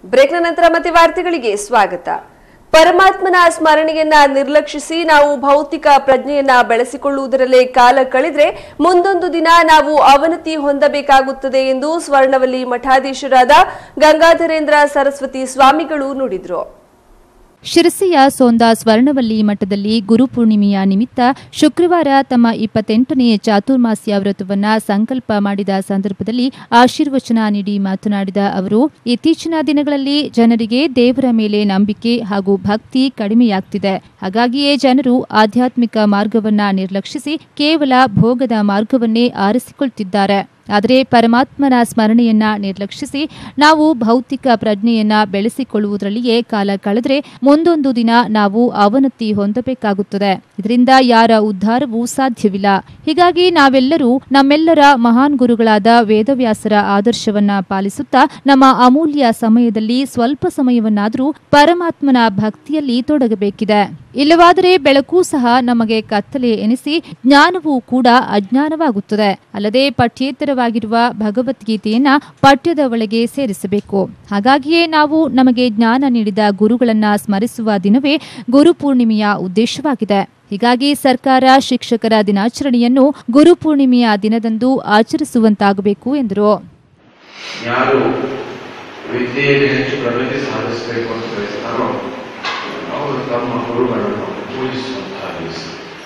ಬ್ರೇಕ್ನ ನಂತರ ಮತ್ತೆ ವಾರ್ತೆಗಳಿಗೆ ಸ್ವಾಗತ ಪರಮಾತ್ಮನ ಸ್ಮರಣೆಯನ್ನ ನಿರ್ಲಕ್ಷಿಸಿ ನಾವು ಭೌತಿಕ ಪ್ರಜ್ಞೆಯನ್ನ ಬೆಳೆಸಿಕೊಳ್ಳುವುದರಲ್ಲೇ ಕಾಲ ಕಳೆದ್ರೆ ಮುಂದೊಂದು ದಿನ ನಾವು ಅವನತಿ ಹೊಂದಬೇಕಾಗುತ್ತದೆ ಎಂದು ಸ್ವರ್ಣವಲ್ಲಿ ಮಠಾಧೀಶರಾದ ಗಂಗಾಧರೇಂದ್ರ ಸರಸ್ವತಿ ಸ್ವಾಮಿಗಳು ನುಡಿದ್ರು ಶಿರಸಿಯ ಸೋಂದಾ ಸ್ವರ್ಣವಲ್ಲಿ ಮಠದಲ್ಲಿ ಗುರುಪೂರ್ಣಿಮೆಯ ನಿಮಿತ್ತ ಶುಕ್ರವಾರ ತಮ್ಮ ಇಪ್ಪತ್ತೆಂಟನೇ ಚಾತುರ್ಮಾಸ್ಯ ವ್ರತವನ್ನ ಸಂಕಲ್ಪ ಮಾಡಿದ ಸಂದರ್ಭದಲ್ಲಿ ಆಶೀರ್ವಚನ ನೀಡಿ ಮಾತನಾಡಿದ ಅವರು ಇತ್ತೀಚಿನ ದಿನಗಳಲ್ಲಿ ಜನರಿಗೆ ದೇವರ ಮೇಲೆ ನಂಬಿಕೆ ಹಾಗೂ ಭಕ್ತಿ ಕಡಿಮೆಯಾಗ್ತಿದೆ ಹಾಗಾಗಿಯೇ ಜನರು ಆಧ್ಯಾತ್ಮಿಕ ಮಾರ್ಗವನ್ನ ನಿರ್ಲಕ್ಷಿಸಿ ಕೇವಲ ಭೋಗದ ಮಾರ್ಗವನ್ನೇ ಆರಿಸಿಕೊಳ್ತಿದ್ದಾರೆ ಆದರೆ ಪರಮಾತ್ಮನ ಸ್ಮರಣೆಯನ್ನ ನಿರ್ಲಕ್ಷಿಸಿ ನಾವು ಭೌತಿಕ ಪ್ರಜ್ಞೆಯನ್ನ ಬೆಳೆಸಿಕೊಳ್ಳುವುದರಲ್ಲಿಯೇ ಕಾಲ ಕಳೆದ್ರೆ ಮುಂದೊಂದು ದಿನ ನಾವು ಅವನತಿ ಹೊಂದಬೇಕಾಗುತ್ತದೆ ಇದರಿಂದ ಯಾರ ಉದ್ಧಾರವೂ ಸಾಧ್ಯವಿಲ್ಲ ಹೀಗಾಗಿ ನಾವೆಲ್ಲರೂ ನಮ್ಮೆಲ್ಲರ ಮಹಾನ್ ಗುರುಗಳಾದ ವೇದವ್ಯಾಸರ ಆದರ್ಶವನ್ನ ಪಾಲಿಸುತ್ತಾ ನಮ್ಮ ಅಮೂಲ್ಯ ಸಮಯದಲ್ಲಿ ಸ್ವಲ್ಪ ಸಮಯವನ್ನಾದರೂ ಪರಮಾತ್ಮನ ಭಕ್ತಿಯಲ್ಲಿ ತೊಡಗಬೇಕಿದೆ ಇಲ್ಲವಾದರೆ ಬೆಳಕು ಸಹ ನಮಗೆ ಕತ್ತಲೆ ಎನಿಸಿ ಜ್ಞಾನವೂ ಕೂಡ ಅಜ್ಞಾನವಾಗುತ್ತದೆ ಅಲ್ಲದೆ ಪಠ್ಯೇತರವಾಗಿರುವ ಭಗವದ್ಗೀತೆಯನ್ನ ಪಠ್ಯದ ಒಳಗೆ ಸೇರಿಸಬೇಕು ಹಾಗಾಗಿಯೇ ನಾವು ನಮಗೆ ಜ್ಞಾನ ನೀಡಿದ ಗುರುಗಳನ್ನ ಸ್ಮರಿಸುವ ದಿನವೇ ಗುರುಪೂರ್ಣಿಮೆಯ ಉದ್ದೇಶವಾಗಿದೆ ಹೀಗಾಗಿ ಸರ್ಕಾರ ಶಿಕ್ಷಕರ ದಿನಾಚರಣೆಯನ್ನು ಗುರುಪೂರ್ಣಿಮೆಯ ದಿನದಂದು ಆಚರಿಸುವಂತಾಗಬೇಕು ಎಂದರು ಯಾರು ವಿದ್ಯೆಯಲ್ಲಿ ಹೆಚ್ಚು ಪ್ರಗತಿ ಸಾಧಿಸಬೇಕು ಅಂತ ಬಯಸ್ತಾರೋ ಅವರು ತಮ್ಮ ಗುರುಗಳನ್ನು ಪೂಜಿಸುವಂತಹ ದಿವಸ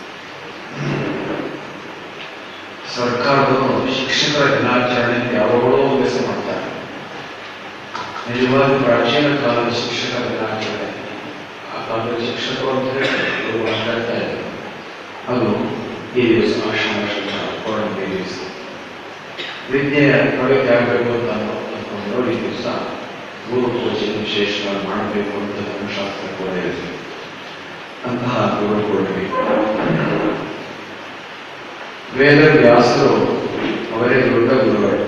ಸರ್ಕಾರದವರು ಶಿಕ್ಷಕರ ದಿನಾಚರಣೆ ಯಾವಾಗಲೂ ಒಂದು ದಿವಸ ಮಾಡ್ತಾರೆ ನಿಜವಾದ ಪ್ರಾಚೀನ ಕಾಲದ ಶಿಕ್ಷಕರ ದಿನಾಚರಣೆ ಆ ಕಾಲದ ಶಿಕ್ಷಕರು ಅಂತ ಹೇಳಿ ಗುರುಗಳು ಅಂತ ಹೇಳ್ತಾ ಇದ್ರು ಅದು ಈ ದಿವಸ ಆಷಾಢ ಶುಕ್ರ ಪೌರ್ಣಿಮೆ ದಿವಸ ವಿದ್ಯೆಯ ಪ್ರಗತಿ ಆಗಬೇಕು ಅಂತ ಅಂದ್ಕೊಂಡು ಈ ದಿವಸ ಗುರು ಪೂಜೆ ವಿಶೇಷವಾಗಿ ಮಾಡಬೇಕು ಅಂತ ಧರ್ಮಶಾಸ್ತ್ರ ಕೂಡ ಇದೆ ಅಂತಹ ಗುರು ಪೂರ್ಣಿಮೆ ವೇದ ವ್ಯಾಸರು ಅವರೇ ದೊಡ್ಡ ಗುರುಗಳು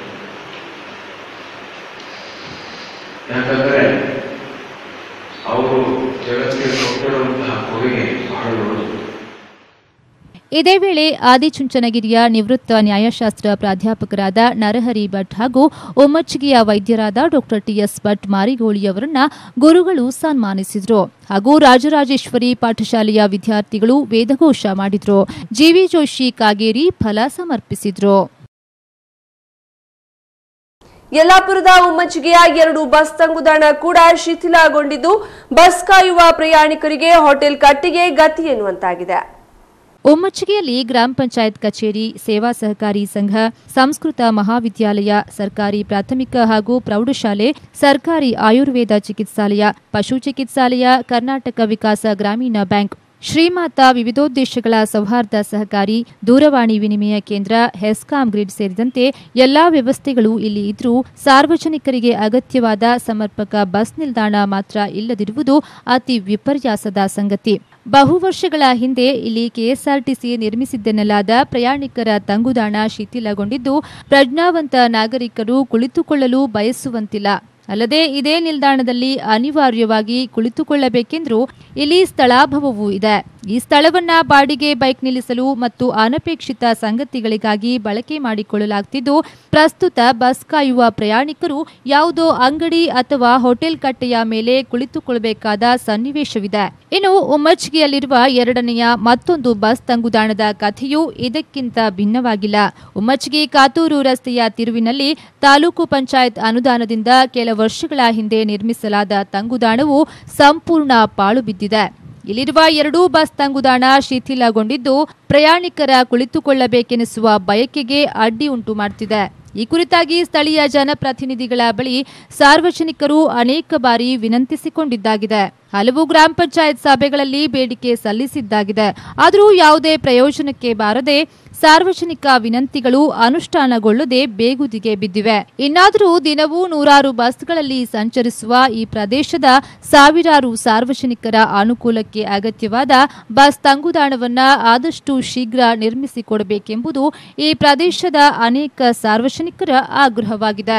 ಯಾಕಂದ್ರೆ ಅವರು ಜಗತ್ತಿಗೆ ಕೊಟ್ಟಿರುವಂತಹ ಕೊಡುಗೆ ಬಹಳ ದೊಡ್ಡದು ಇದೇ ವೇಳೆ ಆದಿಚುಂಚನಗಿರಿಯ ನಿವೃತ್ತ ನ್ಯಾಯಶಾಸ್ತ್ರ ಪ್ರಾಧ್ಯಾಪಕರಾದ ನರಹರಿ ಭಟ್ ಹಾಗೂ ಒಮ್ಮಚ್ಚಿಗೆಯ ವೈದ್ಯರಾದ ಡಾಕ್ಟರ್ ಟಿಎಸ್ ಭಟ್ ಮಾರಿಗೋಳಿಯವರನ್ನ ಗುರುಗಳು ಸನ್ಮಾನಿಸಿದ್ರು ಹಾಗೂ ರಾಜರಾಜೇಶ್ವರಿ ಪಾಠಶಾಲೆಯ ವಿದ್ಯಾರ್ಥಿಗಳು ವೇದಘೋಷ ಮಾಡಿದ್ರು ಜಿವಿ ಜೋಶಿ ಕಾಗೇರಿ ಫಲ ಸಮರ್ಪಿಸಿದ್ರು ಯಲ್ಲಾಪುರದ ಉಮ್ಮಚ್ಚಿಗೆಯ ಎರಡು ಬಸ್ ತಂಗುದಾಣ ಕೂಡ ಶಿಥಿಲಗೊಂಡಿದ್ದು ಬಸ್ ಕಾಯುವ ಪ್ರಯಾಣಿಕರಿಗೆ ಹೋಟೆಲ್ ಕಟ್ಟಿಗೆ ಗತಿ ಎನ್ನುವಂತಾಗಿದೆ ಒಮ್ಮಚ್ಚಿಗೆಯಲ್ಲಿ ಗ್ರಾಮ ಪಂಚಾಯತ್ ಕಚೇರಿ ಸೇವಾ ಸಹಕಾರಿ ಸಂಘ ಸಂಸ್ಕೃತ ಮಹಾವಿದ್ಯಾಲಯ ಸರ್ಕಾರಿ ಪ್ರಾಥಮಿಕ ಹಾಗೂ ಪ್ರೌಢಶಾಲೆ ಸರ್ಕಾರಿ ಆಯುರ್ವೇದ ಚಿಕಿತ್ಸಾಲಯ ಪಶು ಚಿಕಿತ್ಸಾಲಯ ಕರ್ನಾಟಕ ವಿಕಾಸ ಗ್ರಾಮೀಣ ಬ್ಯಾಂಕ್ ಶ್ರೀಮಾತ ವಿವಿಧೋದ್ದೇಶಗಳ ಸೌಹಾರ್ದ ಸಹಕಾರಿ ದೂರವಾಣಿ ವಿನಿಮಯ ಕೇಂದ್ರ ಹೆಸ್ಕಾಂ ಗ್ರಿಡ್ ಸೇರಿದಂತೆ ಎಲ್ಲಾ ವ್ಯವಸ್ಥೆಗಳು ಇಲ್ಲಿ ಇದ್ರೂ ಸಾರ್ವಜನಿಕರಿಗೆ ಅಗತ್ಯವಾದ ಸಮರ್ಪಕ ಬಸ್ ನಿಲ್ದಾಣ ಮಾತ್ರ ಇಲ್ಲದಿರುವುದು ಅತಿ ವಿಪರ್ಯಾಸದ ಸಂಗತಿ ಬಹು ವರ್ಷಗಳ ಹಿಂದೆ ಇಲ್ಲಿ ಕೆಎಸ್ಆರ್ಟಿಸಿ ನಿರ್ಮಿಸಿದ್ದೆನ್ನಲಾದ ಪ್ರಯಾಣಿಕರ ತಂಗುದಾಣ ಶಿಥಿಲಗೊಂಡಿದ್ದು ಪ್ರಜ್ಞಾವಂತ ನಾಗರಿಕರು ಕುಳಿತುಕೊಳ್ಳಲು ಬಯಸುವಂತಿಲ್ಲ ಅಲ್ಲದೆ ಇದೇ ನಿಲ್ದಾಣದಲ್ಲಿ ಅನಿವಾರ್ಯವಾಗಿ ಕುಳಿತುಕೊಳ್ಳಬೇಕೆಂದ್ರೂ ಇಲ್ಲಿ ಸ್ಥಳಾಭಾವವೂ ಇದೆ ಈ ಸ್ಥಳವನ್ನ ಬಾಡಿಗೆ ಬೈಕ್ ನಿಲ್ಲಿಸಲು ಮತ್ತು ಅನಪೇಕ್ಷಿತ ಸಂಗತಿಗಳಿಗಾಗಿ ಬಳಕೆ ಮಾಡಿಕೊಳ್ಳಲಾಗ್ತಿದ್ದು ಪ್ರಸ್ತುತ ಬಸ್ ಕಾಯುವ ಪ್ರಯಾಣಿಕರು ಯಾವುದೋ ಅಂಗಡಿ ಅಥವಾ ಹೋಟೆಲ್ ಕಟ್ಟೆಯ ಮೇಲೆ ಕುಳಿತುಕೊಳ್ಳಬೇಕಾದ ಸನ್ನಿವೇಶವಿದೆ ಇನ್ನು ಉಮ್ಮಚ್ಗಿಯಲ್ಲಿರುವ ಎರಡನೆಯ ಮತ್ತೊಂದು ಬಸ್ ತಂಗುದಾಣದ ಕಥೆಯೂ ಇದಕ್ಕಿಂತ ಭಿನ್ನವಾಗಿಲ್ಲ ಉಮ್ಮಚ್ಗಿ ಕಾತೂರು ರಸ್ತೆಯ ತಿರುವಿನಲ್ಲಿ ತಾಲೂಕು ಪಂಚಾಯತ್ ಅನುದಾನದಿಂದ ಕೆಲ ವರ್ಷಗಳ ಹಿಂದೆ ನಿರ್ಮಿಸಲಾದ ತಂಗುದಾಣವು ಸಂಪೂರ್ಣ ಪಾಳು ಬಿದ್ದಿದೆ ಇಲ್ಲಿರುವ ಎರಡೂ ಬಸ್ ತಂಗುದಾಣ ಶಿಥಿಲಗೊಂಡಿದ್ದು ಪ್ರಯಾಣಿಕರ ಕುಳಿತುಕೊಳ್ಳಬೇಕೆನಿಸುವ ಬಯಕೆಗೆ ಅಡ್ಡಿ ಉಂಟು ಮಾಡ್ತಿದೆ ಈ ಕುರಿತಾಗಿ ಸ್ಥಳೀಯ ಜನಪ್ರತಿನಿಧಿಗಳ ಬಳಿ ಸಾರ್ವಜನಿಕರು ಅನೇಕ ಬಾರಿ ವಿನಂತಿಸಿಕೊಂಡಿದ್ದಾಗಿದೆ ಹಲವು ಗ್ರಾಮ ಪಂಚಾಯತ್ ಸಭೆಗಳಲ್ಲಿ ಬೇಡಿಕೆ ಸಲ್ಲಿಸಿದ್ದಾಗಿದೆ ಆದರೂ ಯಾವುದೇ ಪ್ರಯೋಜನಕ್ಕೆ ಬಾರದೆ ಸಾರ್ವಜನಿಕ ವಿನಂತಿಗಳು ಅನುಷ್ಠಾನಗೊಳ್ಳದೆ ಬೇಗುದಿಗೆ ಬಿದ್ದಿವೆ ಇನ್ನಾದರೂ ದಿನವೂ ನೂರಾರು ಬಸ್ಗಳಲ್ಲಿ ಸಂಚರಿಸುವ ಈ ಪ್ರದೇಶದ ಸಾವಿರಾರು ಸಾರ್ವಜನಿಕರ ಅನುಕೂಲಕ್ಕೆ ಅಗತ್ಯವಾದ ಬಸ್ ತಂಗುದಾಣವನ್ನ ಆದಷ್ಟು ಶೀಘ್ರ ನಿರ್ಮಿಸಿಕೊಡಬೇಕೆಂಬುದು ಈ ಪ್ರದೇಶದ ಅನೇಕ ಸಾರ್ವಜನಿಕರ ಆಗ್ರಹವಾಗಿದೆ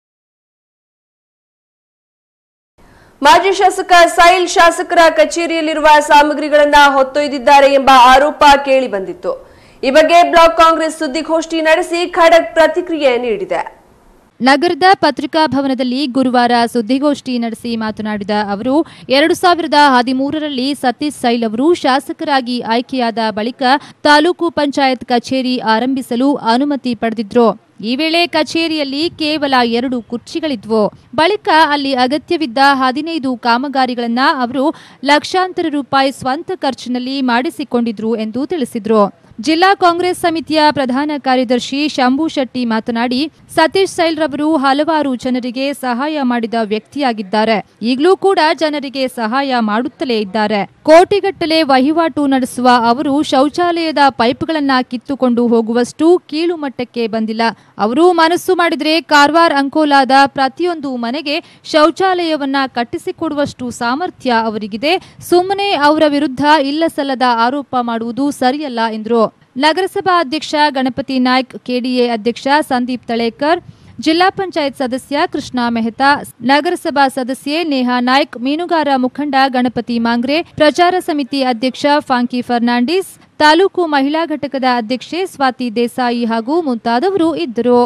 ಮಾಜಿ ಶಾಸಕ ಸೈಲ್ ಶಾಸಕರ ಕಚೇರಿಯಲ್ಲಿರುವ ಸಾಮಗ್ರಿಗಳನ್ನ ಹೊತ್ತೊಯ್ದಿದ್ದಾರೆ ಎಂಬ ಆರೋಪ ಕೇಳಿ ಬಂದಿತ್ತು ಈ ಬಗ್ಗೆ ಬ್ಲಾಕ್ ಕಾಂಗ್ರೆಸ್ ಸುದ್ದಿಗೋಷ್ಠಿ ನಡೆಸಿ ಖಡಕ್ ಪ್ರತಿಕ್ರಿಯೆ ನೀಡಿದೆ ನಗರದ ಪತ್ರಿಕಾ ಭವನದಲ್ಲಿ ಗುರುವಾರ ಸುದ್ದಿಗೋಷ್ಠಿ ನಡೆಸಿ ಮಾತನಾಡಿದ ಅವರು ಎರಡು ಸಾವಿರದ ಹದಿಮೂರರಲ್ಲಿ ಸತೀಶ್ ಸೈಲ್ ಅವರು ಶಾಸಕರಾಗಿ ಆಯ್ಕೆಯಾದ ಬಳಿಕ ತಾಲೂಕು ಪಂಚಾಯತ್ ಕಚೇರಿ ಆರಂಭಿಸಲು ಅನುಮತಿ ಪಡೆದಿದ್ರು ಈ ವೇಳೆ ಕಚೇರಿಯಲ್ಲಿ ಕೇವಲ ಎರಡು ಕುರ್ಚಿಗಳಿದ್ವು ಬಳಿಕ ಅಲ್ಲಿ ಅಗತ್ಯವಿದ್ದ ಹದಿನೈದು ಕಾಮಗಾರಿಗಳನ್ನ ಅವರು ಲಕ್ಷಾಂತರ ರೂಪಾಯಿ ಸ್ವಂತ ಖರ್ಚಿನಲ್ಲಿ ಮಾಡಿಸಿಕೊಂಡಿದ್ರು ಎಂದು ತಿಳಿಸಿದ್ರು ಜಿಲ್ಲಾ ಕಾಂಗ್ರೆಸ್ ಸಮಿತಿಯ ಪ್ರಧಾನ ಕಾರ್ಯದರ್ಶಿ ಶಂಭು ಶೆಟ್ಟಿ ಮಾತನಾಡಿ ಸತೀಶ್ ಸೈಲ್ ರವರು ಹಲವಾರು ಜನರಿಗೆ ಸಹಾಯ ಮಾಡಿದ ವ್ಯಕ್ತಿಯಾಗಿದ್ದಾರೆ ಈಗಲೂ ಕೂಡ ಜನರಿಗೆ ಸಹಾಯ ಮಾಡುತ್ತಲೇ ಇದ್ದಾರೆ ಕೋಟಿಗಟ್ಟಲೆ ವಹಿವಾಟು ನಡೆಸುವ ಅವರು ಶೌಚಾಲಯದ ಪೈಪ್ಗಳನ್ನ ಕಿತ್ತುಕೊಂಡು ಹೋಗುವಷ್ಟು ಕೀಳು ಮಟ್ಟಕ್ಕೆ ಬಂದಿಲ್ಲ ಅವರು ಮನಸ್ಸು ಮಾಡಿದ್ರೆ ಕಾರವಾರ ಅಂಕೋಲಾದ ಪ್ರತಿಯೊಂದು ಮನೆಗೆ ಶೌಚಾಲಯವನ್ನ ಕಟ್ಟಿಸಿಕೊಡುವಷ್ಟು ಸಾಮರ್ಥ್ಯ ಅವರಿಗಿದೆ ಸುಮ್ಮನೆ ಅವರ ವಿರುದ್ಧ ಇಲ್ಲಸಲ್ಲದ ಆರೋಪ ಮಾಡುವುದು ಸರಿಯಲ್ಲ ಎಂದರು ನಗರಸಭಾ ಅಧ್ಯಕ್ಷ ಗಣಪತಿ ನಾಯ್ಕ್ ಕೆಡಿಎ ಅಧ್ಯಕ್ಷ ಸಂದೀಪ್ ತಳೇಕರ್ ಜಿಲ್ಲಾ ಪಂಚಾಯತ್ ಸದಸ್ಯ ಕೃಷ್ಣ ಮೆಹ್ತಾ ನಗರಸಭಾ ಸದಸ್ಯೆ ನೇಹಾ ನಾಯ್ಕ್ ಮೀನುಗಾರ ಮುಖಂಡ ಗಣಪತಿ ಮಾಂಗ್ರೆ ಪ್ರಚಾರ ಸಮಿತಿ ಅಧ್ಯಕ್ಷ ಫಾಂಕಿ ಫರ್ನಾಂಡಿಸ್ ತಾಲೂಕು ಮಹಿಳಾ ಘಟಕದ ಅಧ್ಯಕ್ಷೆ ಸ್ವಾತಿ ದೇಸಾಯಿ ಹಾಗೂ ಮುಂತಾದವರು ಇದ್ದರು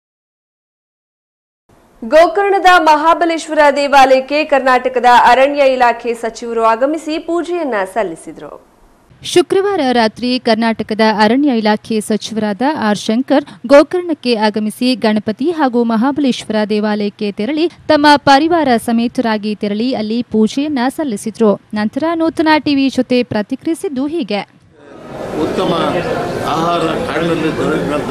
ಗೋಕರ್ಣದ ಮಹಾಬಲೇಶ್ವರ ದೇವಾಲಯಕ್ಕೆ ಕರ್ನಾಟಕದ ಅರಣ್ಯ ಇಲಾಖೆ ಸಚಿವರು ಆಗಮಿಸಿ ಪೂಜೆಯನ್ನ ಸಲ್ಲಿಸಿದರು ಶುಕ್ರವಾರ ರಾತ್ರಿ ಕರ್ನಾಟಕದ ಅರಣ್ಯ ಇಲಾಖೆ ಸಚಿವರಾದ ಆರ್ ಶಂಕರ್ ಗೋಕರ್ಣಕ್ಕೆ ಆಗಮಿಸಿ ಗಣಪತಿ ಹಾಗೂ ಮಹಾಬಲೇಶ್ವರ ದೇವಾಲಯಕ್ಕೆ ತೆರಳಿ ತಮ್ಮ ಪರಿವಾರ ಸಮೇತರಾಗಿ ತೆರಳಿ ಅಲ್ಲಿ ಪೂಜೆಯನ್ನ ಸಲ್ಲಿಸಿದ್ರು ನಂತರ ನೂತನ ಟಿವಿ ಜೊತೆ ಪ್ರತಿಕ್ರಿಯಿಸಿದ್ದು ಹೀಗೆ ಉತ್ತಮ ಆಹಾರ ಕಾಡಿನಲ್ಲಿ ದೊರಕಂತ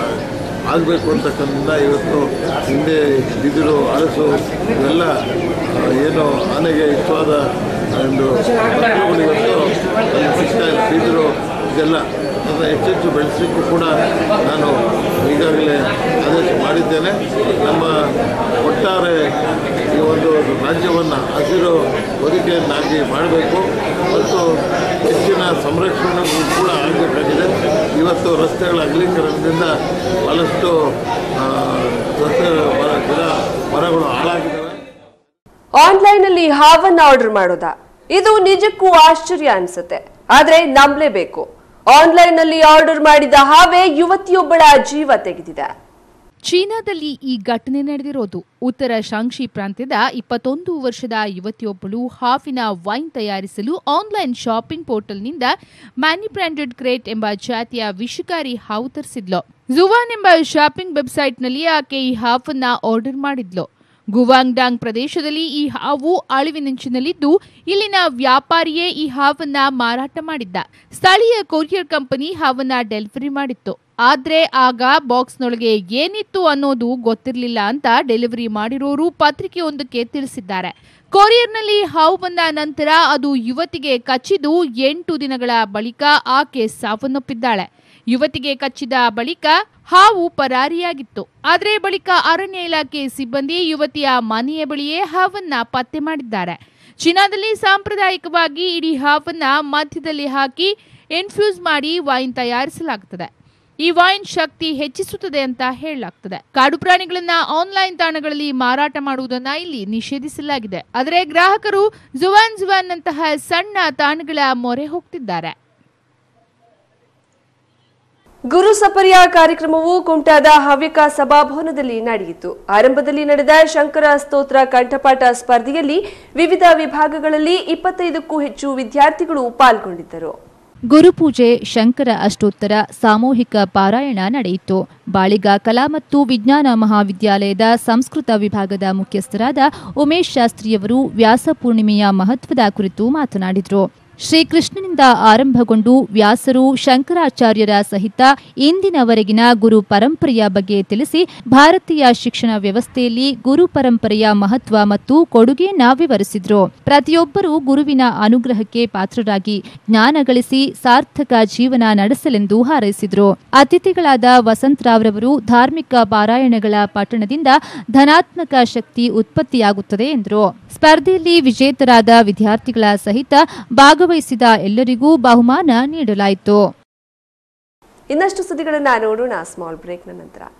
ಆಗಬೇಕು ಅಂತಕ್ಕಂಥ ಇವತ್ತು ಹಿಂದೆ ಬಿದಿರು ಹಲಸು ಇವೆಲ್ಲ ಆ, ಏನು ಆನೆಗೆ ಇಷ್ಟವಾದ ಒಂದು ವಸ್ತುಗಳು ಇವತ್ತು ಅಲ್ಲಿ ಸಿಗ್ತಾ ಇಲ್ಲ ಬಿದಿರು ಇದೆಲ್ಲ ಅದನ್ನು ಹೆಚ್ಚೆಚ್ಚು ಬೆಳೆಸಲಿಕ್ಕೂ ಕೂಡ ನಾನು ಈಗಾಗಲೇ ಆದೇಶ ಮಾಡಿದ್ದೇನೆ ನಮ್ಮ ಒಟ್ಟಾರೆ ಈ ಒಂದು ರಾಜ್ಯವನ್ನು ಹಸಿರು ಹೊದಿಕೆಯನ್ನಾಗಿ ಮಾಡಬೇಕು ಮತ್ತು ಹೆಚ್ಚಿನ ಸಂರಕ್ಷಣೆಗೂ ಕೂಡ ಆಗಬೇಕಾಗಿದೆ ಇವತ್ತು ರಸ್ತೆಗಳ ಅಗಲೀಕರಣದಿಂದ ಬಹಳಷ್ಟು ಆ, ಸಸ್ಯ ಮರ ಗಿಡ ಮರಗಳು ಹಾಳಾಗಿದ್ದಾವೆ ಆನ್ಲೈನ್ ಅಲ್ಲಿ ಹಾವನ್ನ ಆರ್ಡರ್ ಮಾಡೋದಾ ಇದು ನಿಜಕ್ಕೂ ಆಶ್ಚರ್ಯ ಅನ್ಸುತ್ತೆ ಆದ್ರೆ ನಂಬಲೇಬೇಕು ಆನ್ಲೈನ್ ನಲ್ಲಿ ಆರ್ಡರ್ ಮಾಡಿದ ಹಾವೇ ಯುವತಿಯೊಬ್ಬಳ ಜೀವ ತೆಗೆದಿದೆ ಚೀನಾದಲ್ಲಿ ಈ ಘಟನೆ ನಡೆದಿರೋದು ಉತ್ತರ ಶಾಂಕ್ಷಿ ಪ್ರಾಂತ್ಯದ ಇಪ್ಪತ್ತೊಂದು ವರ್ಷದ ಯುವತಿಯೊಬ್ಬಳು ಹಾಫಿನ ವೈನ್ ತಯಾರಿಸಲು ಆನ್ಲೈನ್ ಶಾಪಿಂಗ್ ಪೋರ್ಟಲ್ನಿಂದ ಮ್ಯಾನಿ ಬ್ರ್ಯಾಂಡೆಡ್ ಕ್ರೇಟ್ ಎಂಬ ಜಾತಿಯ ವಿಷಕಾರಿ ಹಾವು ತರಿಸಿದ್ಲು ಜುವಾನ್ ಎಂಬ ಶಾಪಿಂಗ್ ವೆಬ್ಸೈಟ್ನಲ್ಲಿ ಆಕೆ ಈ ಹಾಫನ್ನ ಆರ್ಡರ್ ಮಾಡಿದ್ಲು ಗುವಾಂಗ್ಡಾಂಗ್ ಪ್ರದೇಶದಲ್ಲಿ ಈ ಹಾವು ಅಳಿವಿನಂಚಿನಲ್ಲಿದ್ದು ಇಲ್ಲಿನ ವ್ಯಾಪಾರಿಯೇ ಈ ಹಾವನ್ನ ಮಾರಾಟ ಮಾಡಿದ್ದ ಸ್ಥಳೀಯ ಕೊರಿಯರ್ ಕಂಪನಿ ಹಾವನ್ನ ಡೆಲಿವರಿ ಮಾಡಿತ್ತು ಆದ್ರೆ ಆಗ ಬಾಕ್ಸ್ನೊಳಗೆ ಏನಿತ್ತು ಅನ್ನೋದು ಗೊತ್ತಿರಲಿಲ್ಲ ಅಂತ ಡೆಲಿವರಿ ಮಾಡಿರೋರು ಪತ್ರಿಕೆಯೊಂದಕ್ಕೆ ತಿಳಿಸಿದ್ದಾರೆ ಕೊರಿಯರ್ನಲ್ಲಿ ಹಾವು ಬಂದ ನಂತರ ಅದು ಯುವತಿಗೆ ಕಚ್ಚಿದು ಎಂಟು ದಿನಗಳ ಬಳಿಕ ಆಕೆ ಸಾವನ್ನಪ್ಪಿದ್ದಾಳೆ ಯುವತಿಗೆ ಕಚ್ಚಿದ ಬಳಿಕ ಹಾವು ಪರಾರಿಯಾಗಿತ್ತು ಆದರೆ ಬಳಿಕ ಅರಣ್ಯ ಇಲಾಖೆ ಸಿಬ್ಬಂದಿ ಯುವತಿಯ ಮನೆಯ ಬಳಿಯೇ ಹಾವನ್ನ ಪತ್ತೆ ಮಾಡಿದ್ದಾರೆ ಚೀನಾದಲ್ಲಿ ಸಾಂಪ್ರದಾಯಿಕವಾಗಿ ಇಡೀ ಹಾವನ್ನ ಮಧ್ಯದಲ್ಲಿ ಹಾಕಿ ಇನ್ಫ್ಯೂಸ್ ಮಾಡಿ ವೈನ್ ತಯಾರಿಸಲಾಗುತ್ತದೆ ಈ ವೈನ್ ಶಕ್ತಿ ಹೆಚ್ಚಿಸುತ್ತದೆ ಅಂತ ಹೇಳಲಾಗ್ತದೆ ಕಾಡು ಪ್ರಾಣಿಗಳನ್ನ ಆನ್ಲೈನ್ ತಾಣಗಳಲ್ಲಿ ಮಾರಾಟ ಮಾಡುವುದನ್ನ ಇಲ್ಲಿ ನಿಷೇಧಿಸಲಾಗಿದೆ ಆದರೆ ಗ್ರಾಹಕರು ಜುವಾನ್ ಜುವಾನ್ ನಂತಹ ಸಣ್ಣ ತಾಣಗಳ ಮೊರೆ ಹೋಗ್ತಿದ್ದಾರೆ ಗುರು ಸಪರ್ಯ ಕಾರ್ಯಕ್ರಮವು ಕುಮಟಾದ ಹವ್ಯಕ ಸಭಾಭವನದಲ್ಲಿ ನಡೆಯಿತು ಆರಂಭದಲ್ಲಿ ನಡೆದ ಶಂಕರ ಸ್ತೋತ್ರ ಕಂಠಪಾಠ ಸ್ಪರ್ಧೆಯಲ್ಲಿ ವಿವಿಧ ವಿಭಾಗಗಳಲ್ಲಿ ಇಪ್ಪತ್ತೈದಕ್ಕೂ ಹೆಚ್ಚು ವಿದ್ಯಾರ್ಥಿಗಳು ಪಾಲ್ಗೊಂಡಿದ್ದರು ಗುರುಪೂಜೆ ಶಂಕರ ಅಷ್ಟೋತ್ತರ ಸಾಮೂಹಿಕ ಪಾರಾಯಣ ನಡೆಯಿತು ಬಾಳಿಗ ಕಲಾ ಮತ್ತು ವಿಜ್ಞಾನ ಮಹಾವಿದ್ಯಾಲಯದ ಸಂಸ್ಕೃತ ವಿಭಾಗದ ಮುಖ್ಯಸ್ಥರಾದ ಉಮೇಶ್ ಶಾಸ್ತ್ರಿಯವರು ವ್ಯಾಸ ಪೂರ್ಣಿಮೆಯ ಮಹತ್ವದ ಕುರಿತು ಮಾತನಾಡಿದರು ಶ್ರೀಕೃಷ್ಣನಿಂದ ಆರಂಭಗೊಂಡು ವ್ಯಾಸರು ಶಂಕರಾಚಾರ್ಯರ ಸಹಿತ ಇಂದಿನವರೆಗಿನ ಗುರು ಪರಂಪರೆಯ ಬಗ್ಗೆ ತಿಳಿಸಿ ಭಾರತೀಯ ಶಿಕ್ಷಣ ವ್ಯವಸ್ಥೆಯಲ್ಲಿ ಗುರು ಪರಂಪರೆಯ ಮಹತ್ವ ಮತ್ತು ಕೊಡುಗೆಯನ್ನ ವಿವರಿಸಿದ್ರು ಪ್ರತಿಯೊಬ್ಬರೂ ಗುರುವಿನ ಅನುಗ್ರಹಕ್ಕೆ ಪಾತ್ರರಾಗಿ ಜ್ಞಾನ ಗಳಿಸಿ ಸಾರ್ಥಕ ಜೀವನ ನಡೆಸಲೆಂದು ಹಾರೈಸಿದ್ರು ಅತಿಥಿಗಳಾದ ವಸಂತರಾವ್ರವರು ಧಾರ್ಮಿಕ ಪಾರಾಯಣಗಳ ಪಠಣದಿಂದ ಧನಾತ್ಮಕ ಶಕ್ತಿ ಉತ್ಪತ್ತಿಯಾಗುತ್ತದೆ ಎಂದರು ಸ್ಪರ್ಧೆಯಲ್ಲಿ ವಿಜೇತರಾದ ವಿದ್ಯಾರ್ಥಿಗಳ ಸಹಿತ ಭಾಗವಹಿಸಿದ ಎಲ್ಲರಿಗೂ ಬಹುಮಾನ ನೀಡಲಾಯಿತು ಇನ್ನಷ್ಟು ಸುದ್ದಿಗಳನ್ನ ನೋಡೋಣ ಸ್ಮಾಲ್ ಬ್ರೇಕ್ನ ನಂತರ